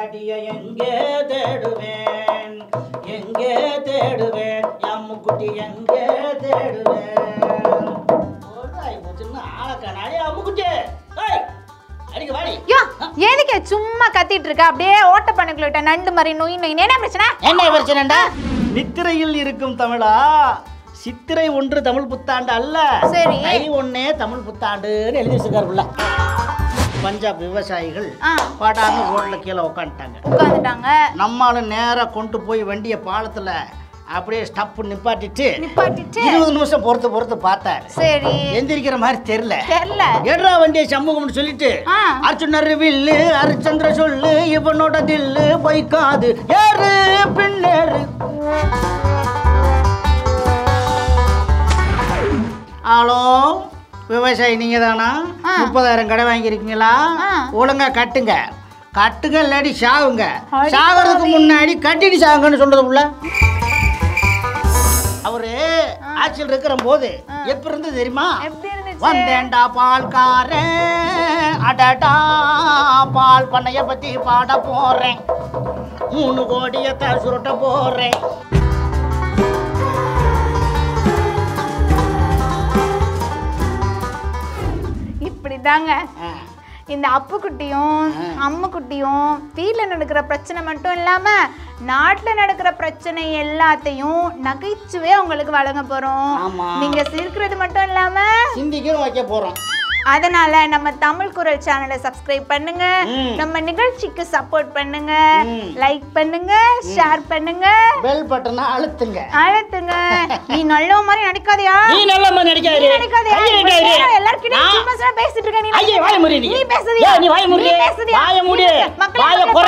பொண்டாட்டிய எங்கே தேடுவேன் எங்கே தேடுவேன் அம்முக்குட்டி எங்கே தேடுவேன் ஓடாய் போச்சுன்னு ஆளை கண்ணாடி அம்முக்குட்டி ஏய் அடிக்க வாடி யோ எதுக்கு சும்மா கத்திட்டு இருக்க அப்படியே ஓட்ட பண்ணுக்குள்ள விட்ட நண்டு மாதிரி நொய் நொய் என்ன பிரச்சனை என்ன பிரச்சனைடா நித்திரையில் இருக்கும் தமிழா சித்திரை ஒன்று தமிழ் புத்தாண்டு அல்ல சரி. தை ஒன்னே தமிழ் புத்தாண்டுன்னு எழுதி வச்சிருக்காருல்ல பஞ்சாப் விவசாயிகள் ஆ பாடாம ரோட்ல கீழே உட்காந்துட்டாங்க உட்காந்துட்டாங்க நம்மால நேரா கொண்டு போய் வண்டியை பாலத்துல அப்படியே ஸ்டப் நிப்பாட்டிட்டு நிப்பாட்டிட்டு இருபது நிமிஷம் பொறுத்து பொறுத்து பார்த்தாரு சரி எந்திரிக்கிற மாதிரி தெரியல தெரியல ஏடுறா வண்டியை சமூகம்னு சொல்லிட்டு ஆ அர்ச்சுனர் வில்லு அரிச்சந்திர சொல்லு இவனோட தில்லு பொய்க்காது ஏறு பின்னேறு ஹலோ விவசாயி நீங்க தானா ஆ. முப்பதாயிரம் கடை வாங்கியிருக்கீங்களா ஆ. ஒழுங்கா கட்டுங்க கட்டுங்க இல்லாட்டி சாவுங்க அடி சாகிறதுக்கு பாவி. முன்னாடி கட்டிட்டு சாகுங்கன்னு சொல்றது உள்ள அவரு ஆட்சியில் இருக்கிற போது எப்படி இருந்தது தெரியுமா எப்படி இருந்துச்சு வந்தேன்டா பால்காரன் அடடா பால் பண்ணைய பத்தி பாட போறேன் மூணு கோடியத்தை சுருட்ட போறேன் இப்படிதாங்க ஆ, இந்த அப்புக்குட்டியும் அம்முக்குட்டியும் வீட்டில் நடக்கிற பிரச்சனை மட்டும் இல்லாம நாட்டில் நடக்கிற பிரச்சனை எல்லாத்தையும் நகைச்சுவே உங்களுக்கு வழங்க போறோம் ஆமா. நீங்க சிரிக்கிறது மட்டும் இல்லாம சிந்திக்கும் வைக்க போறோம் அதனால நம்ம தமிழ் குரல் சேனலை சப்ஸ்கிரைப் பண்ணுங்க ம். நம்ம நிகழ்ச்சிக்கு சப்போர்ட் பண்ணுங்க ம். லைக் பண்ணுங்க ஷேர் பண்ணுங்க பெல் பட்டனை அழுத்துங்க அழுத்துங்க நீ நல்ல மாதிரி நடிக்காதயா நீ நல்ல மாதிரி நடிக்காதே நீ நடிக்காதயா எல்லார்கிட்டயும் சும்மா சும்மா பேசிட்டு இருக்க நீ ஐயே வாய மூடி நீ நீ பேசுறியா ஏய், நீ வாய மூடி நீ பேசுறியா வாய மூடி நீ பேசு. மக்கள் வாய எல்லாம் குறை